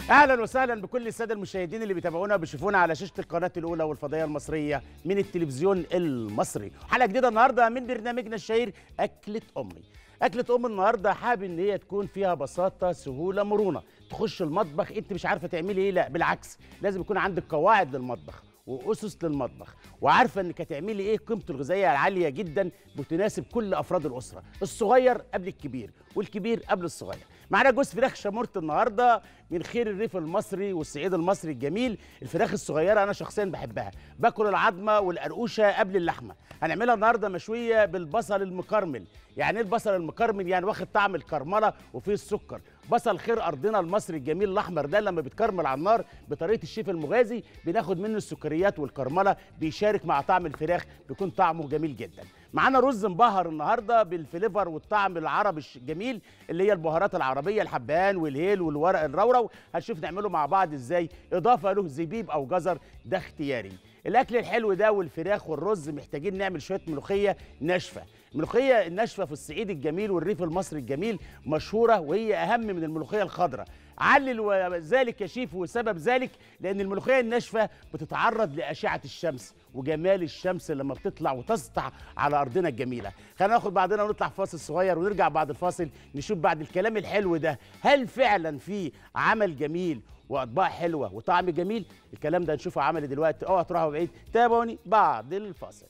اهلا وسهلا بكل الساده المشاهدين اللي بيتابعونا وبيشوفونا على شاشه القناه الاولى والفضائيه المصريه من التلفزيون المصري حلقه جديده النهارده من برنامجنا الشهير اكله امي اكله ام النهارده حابب ان هي تكون فيها بساطه سهوله مرونه تخش المطبخ انت مش عارفه تعملي ايه لا بالعكس لازم يكون عندك قواعد للمطبخ واسس للمطبخ وعارفه انك هتعملي ايه قيمته الغذائيه العاليه جدا بتناسب كل افراد الاسره الصغير قبل الكبير والكبير قبل الصغير معانا جوز فراخ شامورت النهارده من خير الريف المصري والصعيد المصري الجميل الفراخ الصغيره انا شخصيا بحبها باكل العظمه والقرقوشه قبل اللحمه هنعملها النهارده مشويه بالبصل المكرمل يعني ايه البصل المكرمل يعني واخد طعم الكرمله وفيه السكر بصل خير ارضنا المصري الجميل الاحمر ده لما بيتكرمل على النار بطريقه الشيف المغازي بناخد منه السكريات والكرمله بيشارك مع طعم الفراخ بيكون طعمه جميل جدا معانا رز مبهر النهارده بالفليفر والطعم العربي الجميل اللي هي البهارات العربيه الحبهان والهيل والورق الرورو هنشوف نعمله مع بعض ازاي اضافه له زبيب او جزر ده اختياري الاكل الحلو ده والفراخ والرز محتاجين نعمل شويه ملوخيه ناشفه الملوخيه الناشفه في الصعيد الجميل والريف المصري الجميل مشهوره وهي اهم من الملوخيه الخضراء علل ذلك يا شيف وسبب ذلك لان الملوخيه الناشفه بتتعرض لاشعه الشمس وجمال الشمس لما بتطلع وتسطع على ارضنا الجميله خلينا ناخد بعضنا ونطلع فاصل صغير ونرجع بعد الفاصل نشوف بعد الكلام الحلو ده هل فعلا في عمل جميل واطباق حلوه وطعم جميل الكلام ده نشوفه عملي دلوقتي اوعى تروحوا بعيد تابعوني بعد الفاصل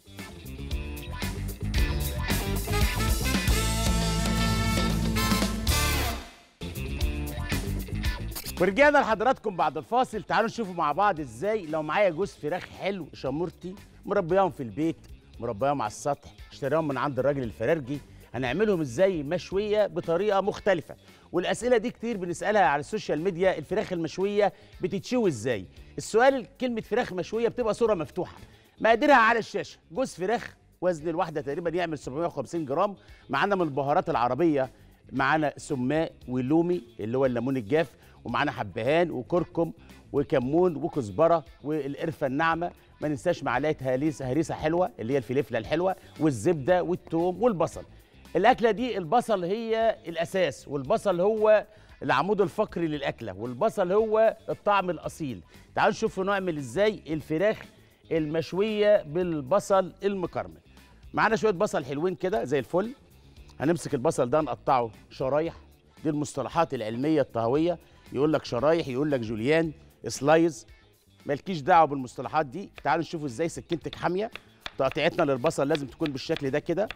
ورجعنا لحضراتكم بعد الفاصل تعالوا نشوفوا مع بعض ازاي لو معايا جوز فراخ حلو شامورتي مربياهم في البيت مربياهم على السطح اشتريهم من عند الراجل الفرارجي هنعملهم ازاي مشويه بطريقه مختلفه والاسئله دي كتير بنسالها على السوشيال ميديا الفراخ المشويه بتتشوي ازاي السؤال كلمه فراخ مشويه بتبقى صوره مفتوحه مقاديرها على الشاشه جوز فراخ وزن الواحده تقريبا يعمل 750 جرام معانا من البهارات العربيه معانا سماء ولومي اللي هو الليمون الجاف ومعانا حبهان وكركم وكمون وكزبره والقرفه الناعمه ما ننساش معلقه هريسه هريسه حلوه اللي هي الفلفله الحلوه والزبده والثوم والبصل الاكله دي البصل هي الاساس والبصل هو العمود الفقري للاكله والبصل هو الطعم الاصيل تعالوا نشوف نعمل ازاي الفراخ المشويه بالبصل المكرمل معانا شويه بصل حلوين كده زي الفل هنمسك البصل ده نقطعه شرايح دي المصطلحات العلميه الطهويه يقول لك شرايح يقول لك جوليان سلايز مالكيش دعوه بالمصطلحات دي تعالوا نشوف ازاي سكينتك حاميه تقطيعتنا للبصل لازم تكون بالشكل ده كده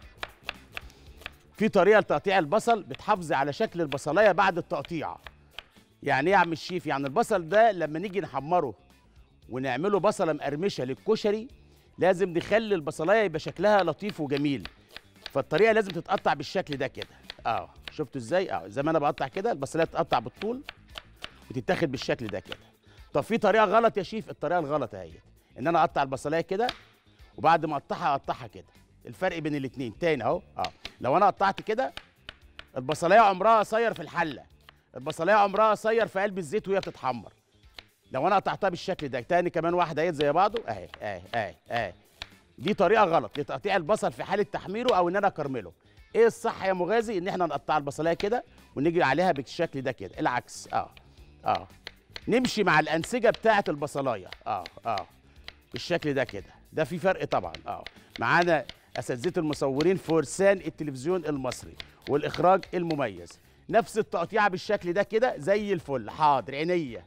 في طريقه لتقطيع البصل بتحافظي على شكل البصلايه بعد التقطيع يعني ايه يا عم الشيف يعني البصل ده لما نيجي نحمره ونعمله بصله مقرمشه للكشري لازم نخلي البصلايه يبقى شكلها لطيف وجميل فالطريقه لازم تتقطع بالشكل ده كده اه شفتوا ازاي اه زي ما انا بقطع كده البصلايه تتقطع بالطول وتتاخد بالشكل ده كده طب في طريقه غلط يا شيف الطريقه الغلط اهي ان انا اقطع البصلايه كده وبعد ما اقطعها اقطعها كده الفرق بين الاثنين تاني اهو اه لو انا قطعت كده البصلايه عمرها قصير في الحله البصلايه عمرها قصير في قلب الزيت وهي بتتحمر لو انا قطعتها بالشكل ده تاني كمان واحده اهي زي بعضه اهي اهي اهي اهي دي طريقه غلط لتقطيع البصل في حاله تحميره او ان انا اكرمله ايه الصح يا مغازي ان احنا نقطع البصلايه كده ونيجي عليها بالشكل ده كده العكس اه اه نمشي مع الانسجه بتاعه البصلايه اه اه بالشكل ده كده ده في فرق طبعا اه معانا اساتذه المصورين فرسان التلفزيون المصري والاخراج المميز نفس التقطيعه بالشكل ده كده زي الفل حاضر عينيا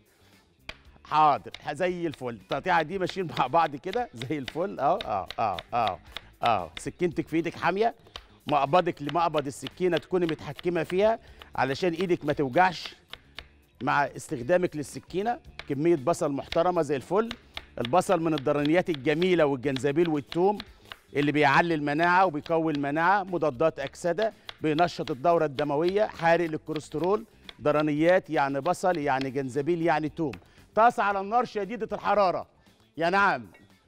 حاضر زي الفل التقطيعه دي ماشيين مع بعض كده زي الفل اه اه اه اه اه سكينتك في ايدك حاميه مقبضك لمقبض السكينه تكوني متحكمه فيها علشان ايدك ما توجعش مع استخدامك للسكينه كميه بصل محترمه زي الفل البصل من الضرنيات الجميله والجنزبيل والثوم اللي بيعلي المناعه وبيقوي المناعه مضادات اكسده بينشط الدوره الدمويه حارق للكوليسترول ضرنيات يعني بصل يعني جنزبيل يعني توم طاسه على النار شديده الحراره يا نعم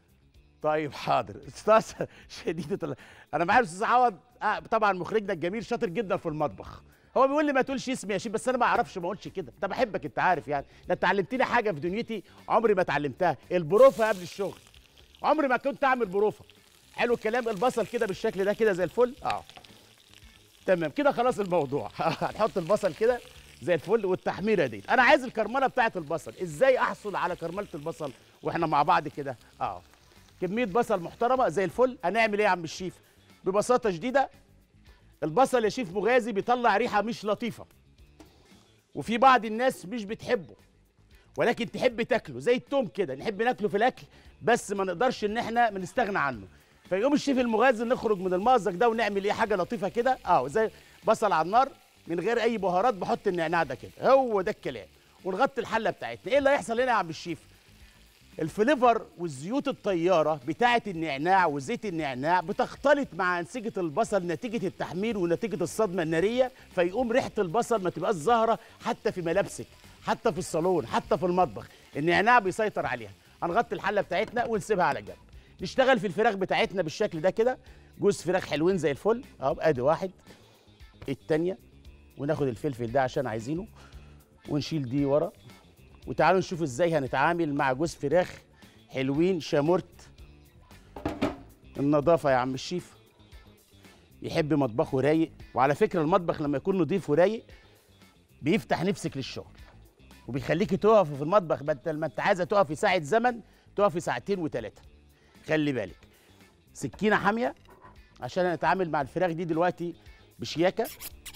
طيب حاضر طاسه شديده ال... انا معايا الاستاذ عوض آه طبعا مخرجنا الجميل شاطر جدا في المطبخ هو بيقول لي ما تقولش اسمي يا شيف بس انا ما اعرفش ما اقولش كده انت بحبك انت عارف يعني ده انت علمتني حاجه في دنيتي عمري ما اتعلمتها البروفه قبل الشغل عمري ما كنت اعمل بروفه حلو الكلام البصل كده بالشكل ده كده زي الفل اه تمام كده خلاص الموضوع هنحط البصل كده زي الفل والتحميره دي انا عايز الكرمله بتاعه البصل ازاي احصل على كرمله البصل واحنا مع بعض كده اه كميه بصل محترمه زي الفل هنعمل ايه يا عم الشيف ببساطه شديده البصل يا شيف مغازي بيطلع ريحه مش لطيفه وفي بعض الناس مش بتحبه ولكن تحب تاكله زي التوم كده نحب ناكله في الاكل بس ما نقدرش ان احنا نستغنى عنه فيقوم الشيف المغازي نخرج من المأزق ده ونعمل ايه حاجه لطيفه كده اه زي بصل على النار من غير اي بهارات بحط النعناع ده كده هو ده الكلام ونغطي الحله بتاعتنا ايه اللي هيحصل هنا يا عم الشيف الفليفر والزيوت الطياره بتاعه النعناع وزيت النعناع بتختلط مع انسجه البصل نتيجه التحمير ونتيجه الصدمه الناريه فيقوم ريحه البصل ما تبقاش ظاهره حتى في ملابسك حتى في الصالون حتى في المطبخ النعناع بيسيطر عليها هنغطي الحله بتاعتنا ونسيبها على جنب نشتغل في الفراخ بتاعتنا بالشكل ده كده جوز فراخ حلوين زي الفل اهو ادي واحد التانية وناخد الفلفل ده عشان عايزينه ونشيل دي ورا وتعالوا نشوف ازاي هنتعامل مع جوز فراخ حلوين شامورت النظافة يا عم الشيف يحب مطبخه رايق وعلى فكرة المطبخ لما يكون نضيف ورايق بيفتح نفسك للشغل وبيخليكي تقفي في المطبخ بدل ما انت عايزه تقفي ساعة زمن تقفي ساعتين وثلاثة خلي بالك سكينة حامية عشان اتعامل مع الفراخ دي دلوقتي بشياكة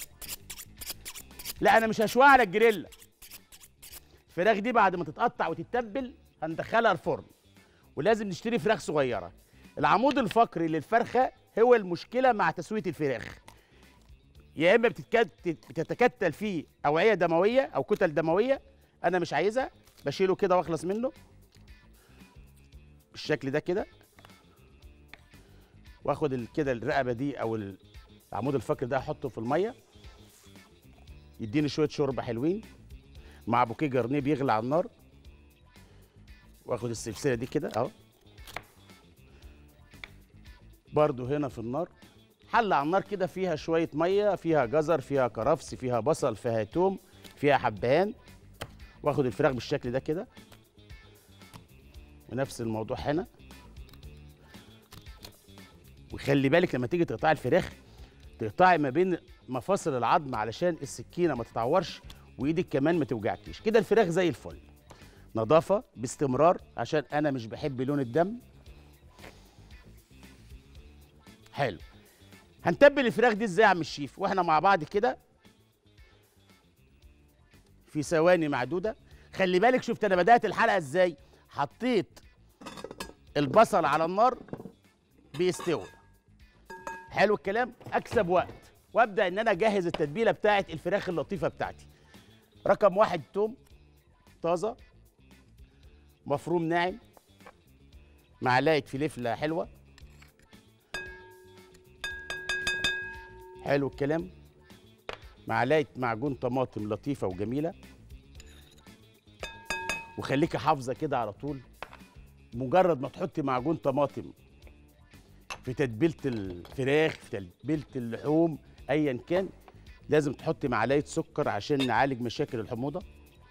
لا انا مش هشويها على الجريلا الفراخ دي بعد ما تتقطع وتتبل هندخلها الفرن ولازم نشتري فراخ صغيره العمود الفقري للفرخه هو المشكله مع تسويه الفراخ يا اما بتتكت- بتتكتل فيه اوعيه دمويه او كتل دمويه انا مش عايزها بشيله كده واخلص منه بالشكل ده كده واخد ال- كده الرقبه دي او ال- العمود الفقري ده احطه في الميه يديني شويه شوربه حلوين مع بوكيه جرنيه بيغلي على النار واخد السلسله دي كده اهو برضو هنا في النار حله على النار كده فيها شويه ميه فيها جزر فيها كرفس فيها بصل فيها توم فيها حبهان واخد الفراخ بالشكل ده كده ونفس الموضوع هنا وخلي بالك لما تيجي تقطعي الفراخ تقطعي ما بين مفاصل العظم علشان السكينه ما تتعورش وايدك كمان ما توجعكيش كده الفراخ زي الفل نظافه باستمرار عشان انا مش بحب لون الدم حلو هنتبل الفراخ دي ازاي يا عم الشيف واحنا مع بعض كده في ثواني معدوده خلي بالك شفت انا بدات الحلقه ازاي حطيت البصل على النار بيستوي حلو الكلام اكسب وقت وابدا ان انا اجهز التتبيله بتاعه الفراخ اللطيفه بتاعتي رقم واحد توم طازه مفروم ناعم معلقه فلفله حلوه حلو الكلام معلقه معجون طماطم لطيفه وجميله وخليكي حافظه كده على طول مجرد ما تحطي معجون طماطم في تتبيله الفراخ في تتبيله اللحوم ايا كان لازم تحطي معلقه سكر عشان نعالج مشاكل الحموضه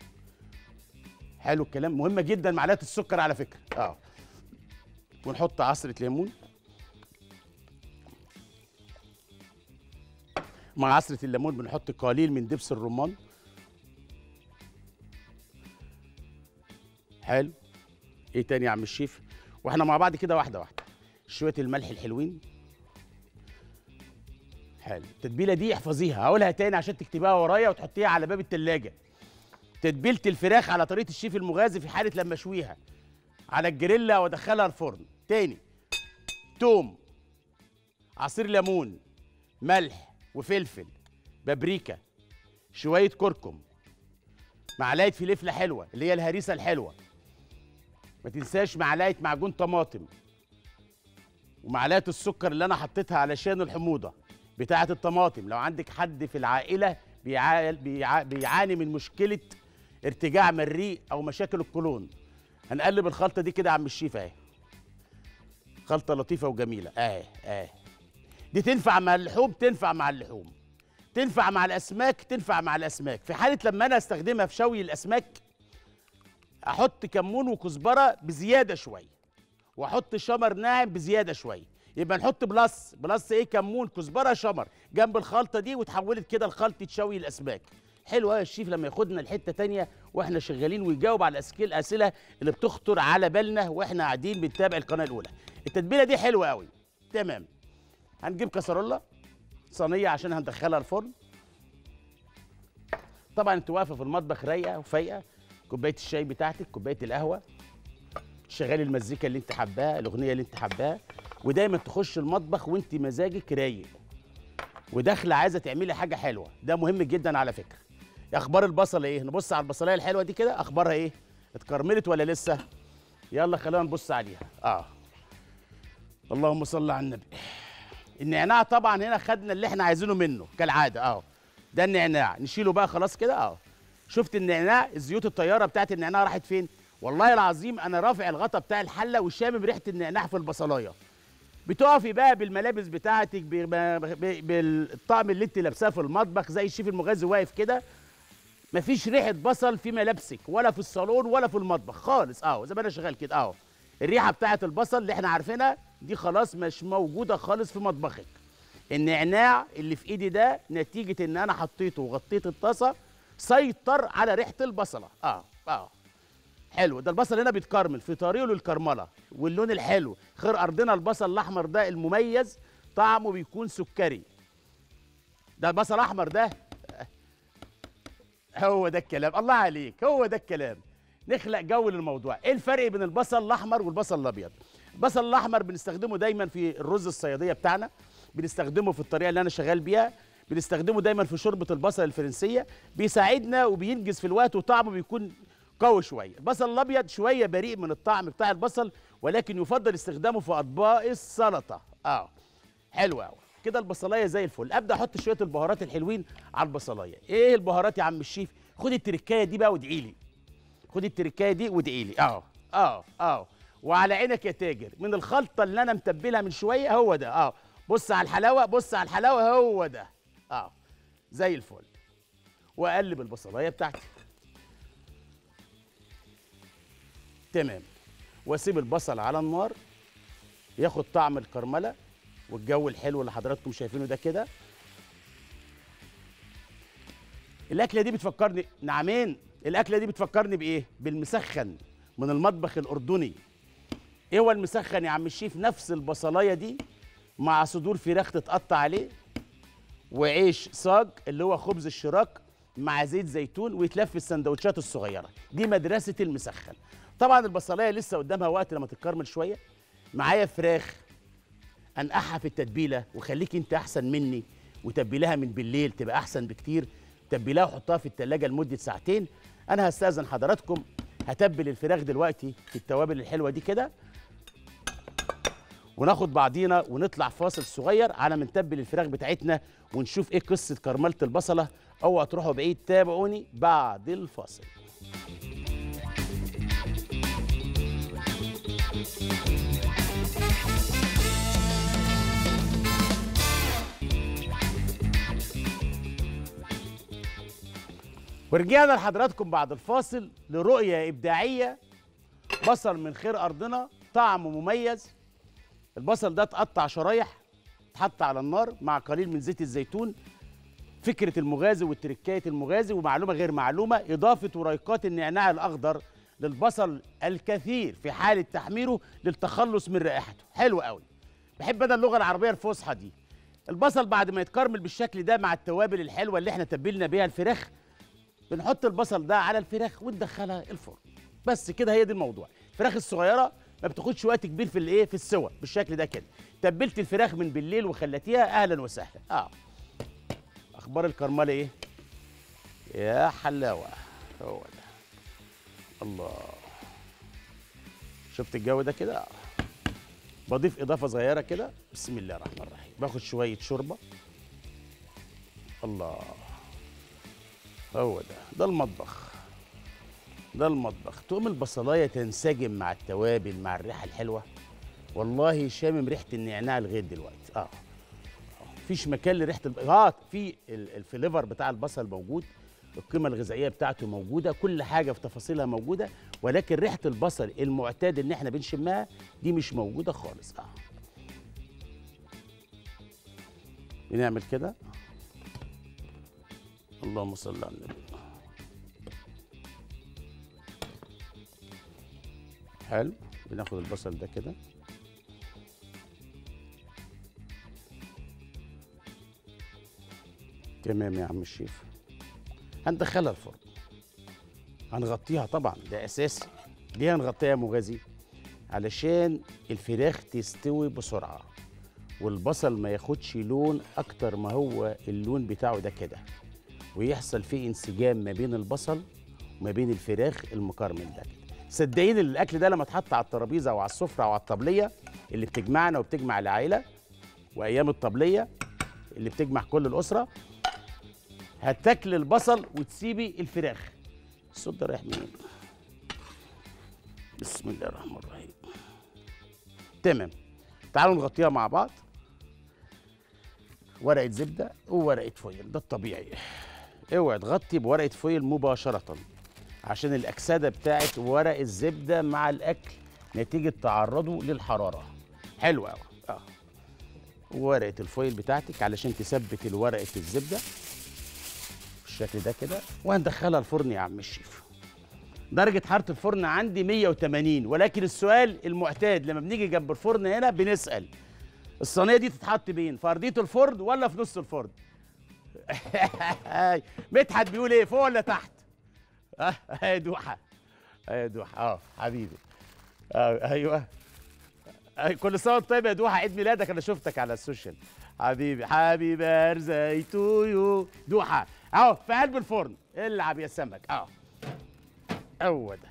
حلو الكلام مهمه جدا معلقه السكر على فكره اه ونحط عصره ليمون مع عصره الليمون بنحط قليل من دبس الرمان حلو ايه تاني يا عم الشيف واحنا مع بعض كده واحده واحده شويه الملح الحلوين حلو التتبيله دي احفظيها هقولها تاني عشان تكتبيها ورايا وتحطيها على باب التلاجة تتبيله الفراخ على طريقه الشيف المغازي في حاله لما اشويها على الجريلا وادخلها الفرن تاني توم عصير ليمون ملح وفلفل بابريكا شويه كركم معلقه فلفله حلوه اللي هي الهريسه الحلوه ما تنساش معلقه معجون طماطم ومعلقه السكر اللي انا حطيتها علشان الحموضه بتاعه الطماطم لو عندك حد في العائله بيعا... بيعا... بيعاني من مشكله ارتجاع مريء او مشاكل القولون هنقلب الخلطه دي كده يا عم الشيف اهي خلطه لطيفه وجميله اهي اهي دي تنفع مع اللحوم تنفع مع اللحوم تنفع مع الاسماك تنفع مع الاسماك في حاله لما انا استخدمها في شوي الاسماك احط كمون وكزبره بزياده شويه واحط شمر ناعم بزياده شويه يبقى نحط بلس بلس ايه كمون كزبره شمر جنب الخلطه دي وتحولت كده لخلطه شوي الاسماك حلو قوي الشيف لما ياخدنا لحته تانية واحنا شغالين ويجاوب على الأسك- الاسئله اللي بتخطر على بالنا واحنا قاعدين بنتابع القناه الاولى التتبيله دي حلوه قوي تمام هنجيب كسرولة صينيه عشان هندخلها الفرن طبعا انت واقفه في المطبخ رايقه وفايقه كوبايه الشاي بتاعتك كوبايه القهوه شغالي المزيكا اللي انت حباها الاغنيه اللي انت حباها ودايما تخش المطبخ وانت مزاجك رايق وداخله عايزه تعملي حاجه حلوه ده مهم جدا على فكره اخبار البصل ايه نبص على البصلايه الحلوه دي كده اخبارها ايه اتكرملت ولا لسه يلا خلينا نبص عليها اه اللهم صل على النبي النعناع طبعا هنا خدنا اللي احنا عايزينه منه كالعاده اه ده النعناع نشيله بقى خلاص كده اه شفت النعناع الزيوت الطياره بتاعت النعناع راحت فين والله العظيم انا رافع الغطا بتاع الحله وشامم ريحه النعناع في البصلايه بتقفي بقى بالملابس بتاعتك ب- ب- ب- بالطقم اللي انت لابساه في المطبخ زي الشيف المغازي واقف كده مفيش ريحه بصل في ملابسك ولا في الصالون ولا في المطبخ خالص اه زي ما انا شغال كده اه الريحه بتاعه البصل اللي احنا عارفينها دي خلاص مش موجوده خالص في مطبخك النعناع اللي في ايدي ده نتيجه ان انا حطيته وغطيت الطاسه سيطر على ريحه البصله اه اه حلو ده البصل هنا بيتكرمل في طريقه للكرمله واللون الحلو خير ارضنا البصل الاحمر ده المميز طعمه بيكون سكري ده البصل الاحمر ده هو ده الكلام الله عليك هو ده الكلام نخلق جو للموضوع ايه الفرق بين البصل الاحمر والبصل الابيض البصل الاحمر بنستخدمه دايما في الرز الصياديه بتاعنا بنستخدمه في الطريقه اللي انا شغال بيها بنستخدمه دايما في شوربه البصل الفرنسيه بيساعدنا وبينجز في الوقت وطعمه بيكون قوي شويه البصل الابيض شويه بريء من الطعم بتاع البصل ولكن يفضل استخدامه في اطباق السلطه اه حلو قوي كده البصلايه زي الفل ابدا احط شويه البهارات الحلوين على البصلايه ايه البهارات يا عم الشيف خد التركايه دي بقى وادعي لي خد التركايه دي وادعي لي اه اه اه وعلى عينك يا تاجر من الخلطه اللي انا متبلها من شويه هو ده اه بص على الحلاوه بص على الحلاوه هو ده اه زي الفل واقلب البصلايه بتاعتي تمام واسيب البصل على النار ياخد طعم الكرمله والجو الحلو اللي حضراتكم شايفينه ده كده الاكله دي بتفكرني نعمين الاكله دي بتفكرني بايه بالمسخن من المطبخ الاردني ايه هو المسخن يا عم الشيف نفس البصلايه دي مع صدور فراخ تتقطع عليه وعيش صاج اللي هو خبز الشراك مع زيت زيتون ويتلف في السندوتشات الصغيره دي مدرسه المسخن طبعا البصلايه لسه قدامها وقت لما تتكرمل شويه معايا فراخ انقعها في التتبيله وخليك انت احسن مني وتبلها من بالليل تبقى احسن بكتير تبلها وحطها في التلاجة لمده ساعتين انا هستاذن حضراتكم هتبل الفراخ دلوقتي في التوابل الحلوه دي كده وناخد بعضينا ونطلع فاصل صغير على ما نتبل الفراخ بتاعتنا ونشوف ايه قصه كرمله البصله اوعى تروحوا بعيد تابعوني بعد الفاصل ورجعنا لحضراتكم بعد الفاصل لرؤية إبداعية بصل من خير أرضنا طعمه مميز البصل ده اتقطع شرايح اتحط على النار مع قليل من زيت الزيتون فكرة المغازي والتركاية المغازي ومعلومة غير معلومة إضافة وريقات النعناع الأخضر للبصل الكثير في حالة تحميره للتخلص من رائحته حلو قوي بحب أنا اللغة العربية الفصحى دي البصل بعد ما يتكرمل بالشكل ده مع التوابل الحلوة اللي احنا تبلنا بيها الفراخ بنحط البصل ده على الفراخ وندخلها الفرن بس كده هي دي الموضوع الفراخ الصغيره ما بتاخدش وقت كبير في الايه في السوى بالشكل ده كده تبلت الفراخ من بالليل وخلتيها اهلا وسهلا اه اخبار الكرمله ايه يا حلاوه هو ده الله شفت الجو ده كده آه. بضيف اضافه صغيره كده بسم الله الرحمن الرحيم باخد شويه شوربه الله هو ده ده المطبخ ده المطبخ تقوم البصلايه تنسجم مع التوابل مع الريحه الحلوه والله شامم ريحه النعناع لغايه دلوقتي اه مفيش مكان لريحه الب... اه في ال- الفليفر بتاع البصل موجود القيمه الغذائيه بتاعته موجوده كل حاجه في تفاصيلها موجوده ولكن ريحه البصل المعتاد ان احنا بنشمها دي مش موجوده خالص اه بنعمل كده اللهم صل على النبي حلو بناخد البصل ده كده تمام يا عم الشيف هندخلها الفرن هنغطيها طبعا ده اساسي ليه هنغطيها يا مغازي علشان الفراخ تستوي بسرعه والبصل ما ياخدش لون اكتر ما هو اللون بتاعه ده كده ويحصل فيه انسجام ما بين البصل وما بين الفراخ المكرمل ده كده صدقيني الاكل ده لما اتحط على الترابيزه او على السفره او على الطبليه اللي بتجمعنا وبتجمع العائله وايام الطبليه اللي بتجمع كل الاسره هتاكل البصل وتسيبي الفراخ الصوت ده رايح منين بسم الله الرحمن الرحيم تمام تعالوا نغطيها مع بعض ورقه زبده وورقه فويل ده الطبيعي اوعي تغطي بورقه فويل مباشره عشان الاكسده بتاعت ورق الزبده مع الاكل نتيجه تعرضه للحراره حلو قوي اه ورقه الفويل بتاعتك علشان تثبت ورقه الزبده بالشكل ده كده وهندخلها الفرن يا عم الشيف درجة حرارة الفرن عندي 180 ولكن السؤال المعتاد لما بنيجي جنب الفرن هنا بنسأل الصينية دي تتحط بين في أرضية الفرن ولا في نص الفرن؟ مدحت بيقول إيه فوق ولا تحت؟ اه يا دوحة يا دوحة اه حبيبي آه ايوه آه كل سنة وأنت طيب يا دوحة عيد ميلادك أنا شفتك على السوشيال حبيبي حبيبي بيرثداي تو يو دوحة أهو في قلب الفرن العب يا سمك أهو هو ده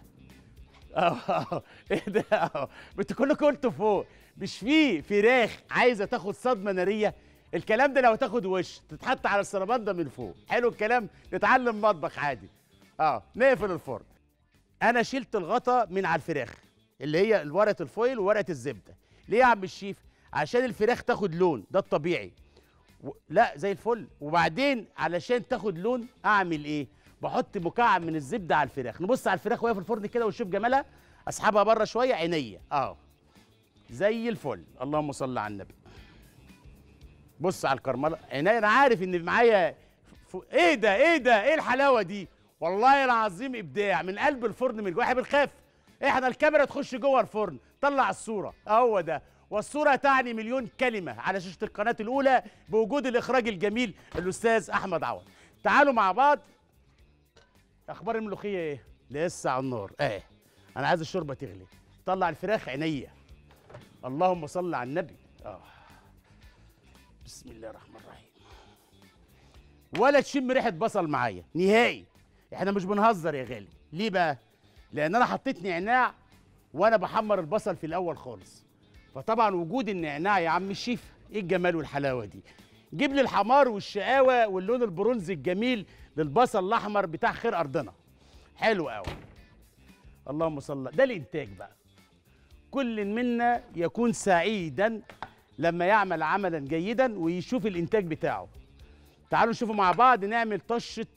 اه ايه ده اه انتوا كلكم قلتوا فوق مش في فراخ عايزه تاخد صدمه ناريه الكلام ده لو تاخد وش تتحط على السربانده من فوق حلو الكلام نتعلم مطبخ عادي اه نقفل الفرن انا شلت الغطا من على الفراخ اللي هي ورقه الفويل وورقه الزبده ليه يا عم الشيف عشان الفراخ تاخد لون ده الطبيعي و... لا زي الفل وبعدين علشان تاخد لون اعمل ايه بحط مكعب من الزبده على الفراخ نبص على الفراخ وهي في الفرن كده ونشوف جمالها اسحبها بره شويه عينيا اه زي الفل اللهم صل على النبي بص على الكرمله عينيا انا عارف ان معايا ف... ايه ده ايه ده ايه الحلاوه دي والله العظيم ابداع من قلب الفرن من جوه احنا بنخاف احنا الكاميرا تخش جوه الفرن طلع الصوره هو ده والصوره تعني مليون كلمه على شاشه القناه الاولى بوجود الاخراج الجميل الاستاذ احمد عوض تعالوا مع بعض اخبار الملوخيه ايه لسه على النار ايه انا عايز الشوربه تغلي طلع الفراخ عينيا اللهم صل على النبي اه بسم الله الرحمن الرحيم ولا تشم ريحه بصل معايا نهائي احنا مش بنهزر يا غالي ليه بقى لان انا حطيت نعناع وانا بحمر البصل في الاول خالص فطبعا وجود النعناع يا عم الشيف ايه الجمال والحلاوه دي جيب لي الحمار والشقاوه واللون البرونزي الجميل للبصل الاحمر بتاع خير ارضنا حلو قوي اللهم صل ده الانتاج بقى كل منا يكون سعيدا لما يعمل عملا جيدا ويشوف الانتاج بتاعه تعالوا نشوفوا مع بعض نعمل طشه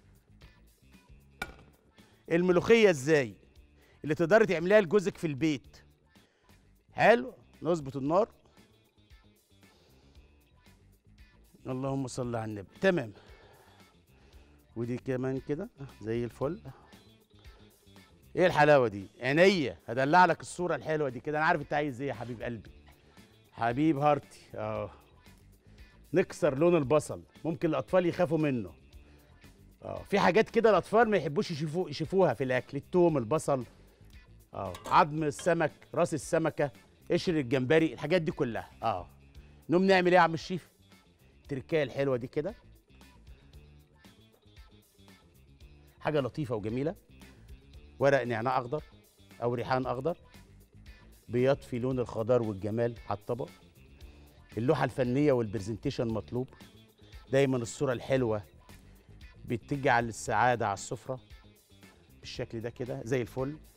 الملوخيه ازاي اللي تقدري تعمليها لجوزك في البيت حلو نظبط النار اللهم صل على النبي تمام ودي كمان كده زي الفل ايه الحلاوه دي عينيا هدلع لك الصوره الحلوه دي كده انا عارف انت عايز ايه يا حبيب قلبي حبيب هارتي اه نكسر لون البصل ممكن الاطفال يخافوا منه اه في حاجات كده الاطفال ما يحبوش يشوفوا يشوفوها في الاكل التوم البصل اه عظم السمك راس السمكه قشر الجمبري الحاجات دي كلها اه نقوم نعمل ايه يا عم الشيف التركايه الحلوه دي كده حاجه لطيفه وجميله ورق نعناع اخضر او ريحان اخضر بيطفي لون الخضار والجمال على الطبق اللوحه الفنيه والبرزنتيشن مطلوب دايما الصوره الحلوه بتجعل السعاده على السفره بالشكل ده كده زي الفل